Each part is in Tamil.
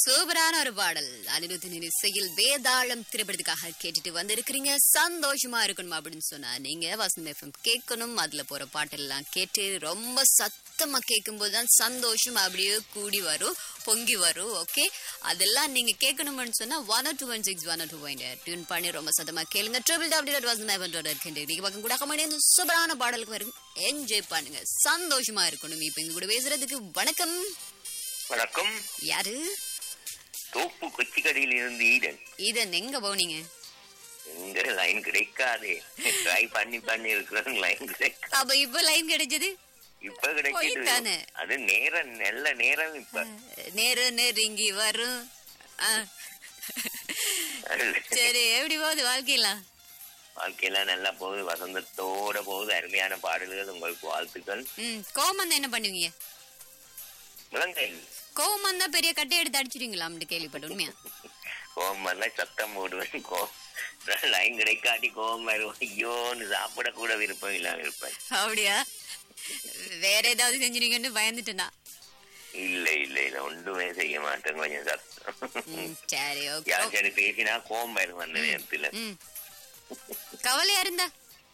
சூப்பரான ஒரு பாடல் அனிருத்தின் இசையில் வேதாளம் திரைப்படத்துக்காக கேட்டுட்டு வந்திருக்கிறீங்க சந்தோஷமா இருக்கணும் அப்படின்னு சொன்னா நீங்க வசந்த் எஃப்எம் கேட்கணும் அதுல போற பாட்டெல்லாம் கேட்டு ரொம்ப சத்தமா கேட்கும்போது தான் சந்தோஷம் அப்படியே கூடி வரும் பொங்கி வரும் ஓகே அதெல்லாம் நீங்க கேட்கணும்னு சொன்னா one two one six one two point tune பண்ணி ரொம்ப சத்தமா கேளுங்க triple W dot Vasanth FM dot இருக்கின்ற நீங்க பக்கம் கூட கமெண்ட் இந்த சூப்பரான பாடலுக்கு வரும் என்ஜாய் பண்ணுங்க சந்தோஷமா இருக்கணும் இப்ப இங்க கூட பேசுறதுக்கு வணக்கம் வணக்கம் யாரு தோப்பு கொச்சிக்கடையில் இருந்து ஈடன் இதன் எங்க போனீங்க எங்க லைன் கிடைக்காதே ட்ரை பண்ணி பண்ணி இருக்கிறோம் லைன் கிடைக்க அப்ப இப்ப லைன் கிடைச்சது இப்ப கிடைக்குது போயிட்டானே. அது நேரம் நல்ல நேரம் இப்ப நேரம் நெருங்கி வரும் ஆ, சரி எப்படி போகுது வாழ்க்கையெல்லாம் வாழ்க்கையெல்லாம் நல்லா போகுது வசந்தத்தோட போகுது அருமையான பாடல்கள் உங்களுக்கு வாழ்த்துக்கள் ம் கோவம் என்ன பண்ணுவீங்க முழங்கை கோவம் வந்தா பெரிய கட்டை எடுத்து அடிச்சிடுவீங்களா அப்படி கேள்விப்பட்ட உண்மையா கோவம் வரலாம் சத்தம் போடுவேன் கோ லைன் கிடைக்காட்டி கோவம் வருவோம் ஐயோன்னு சாப்பிட கூட விருப்பம் இல்லாம இருப்பேன் அப்படியா வேற ஏதாவது செஞ்சிருங்கன்னு பயந்துட்டேனா இல்ல இல்ல இல்ல ஒன்றுமே செய்ய மாட்டேன் கொஞ்சம் சத்தம் ம் சரி ஓகே யார் சரி பேசினா கோவம் வரும் அந்த நேரத்துல ம் கவலையா இருந்தா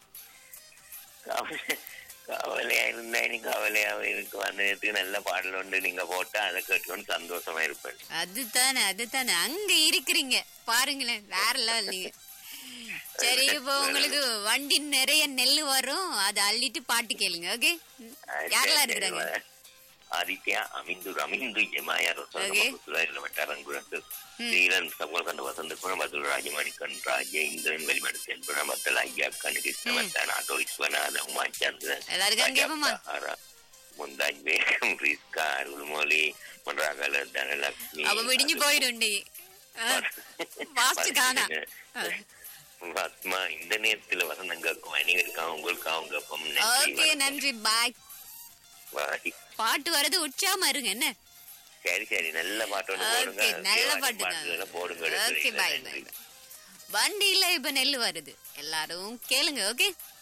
கவலை கவலையா இருந்தா நீ கவலையாவே இருக்கும் அந்த நேரத்துக்கு நல்ல பாடல் ஒன்று நீங்க போட்டா அதை கேட்டுக்கொண்டு சந்தோஷமா இருப்பேன் அதுதானே அதுதானே அங்க இருக்கிறீங்க பாருங்களேன் வேற லெவல் நீங்க சரி இப்போ உங்களுக்கு வண்டி நிறைய நெல் வரும் அதை அள்ளிட்டு பாட்டு கேளுங்க ஓகே யாரெல்லாம் இருக்கிறாங்க ஆதித்யா அமிந்து அமிந்து ஜமாயா Okay. வட்டாரங்குரத்து ஸ்ரீரன் சகோதரன் வசந்த குணம் மதுர ராஜமணிக்கன் ராஜேந்திரன் வெளிமடு செல்வன மத்தல் ஐயா கண்ணு கிருஷ்ணவர்த்தன் ஆட்டோ விஸ்வநாத உமாச்சந்திரன் எல்லாருக்கும் கேப்போமா முந்தாஜ் பேகம் ரிஸ்கா அருள்மொழி பொன்ராகல தனலட்சுமி அப்ப விடிஞ்சு போயிடும் நீ Fast காணா. ஆ. ஆத்மா இந்த நேரத்துல வசந்தங்களுக்கும் அனைவருக்காக உங்களுக்காக உங்க அப்பம் ஓகே நன்றி பாய் பாய் பாட்டு வர்றது உற்சாகமா இருங்க என்ன சரி சரி நல்ல பாட்டோட போடுங்க ஓகே நல்ல தேவாரம் பாட்டு பாட்டுகளை போடுங்க ஓகே பாய் நன்றி. பாய் வண்டியில இப்ப நெல் வருது எல்லாரும் கேளுங்க ஓகே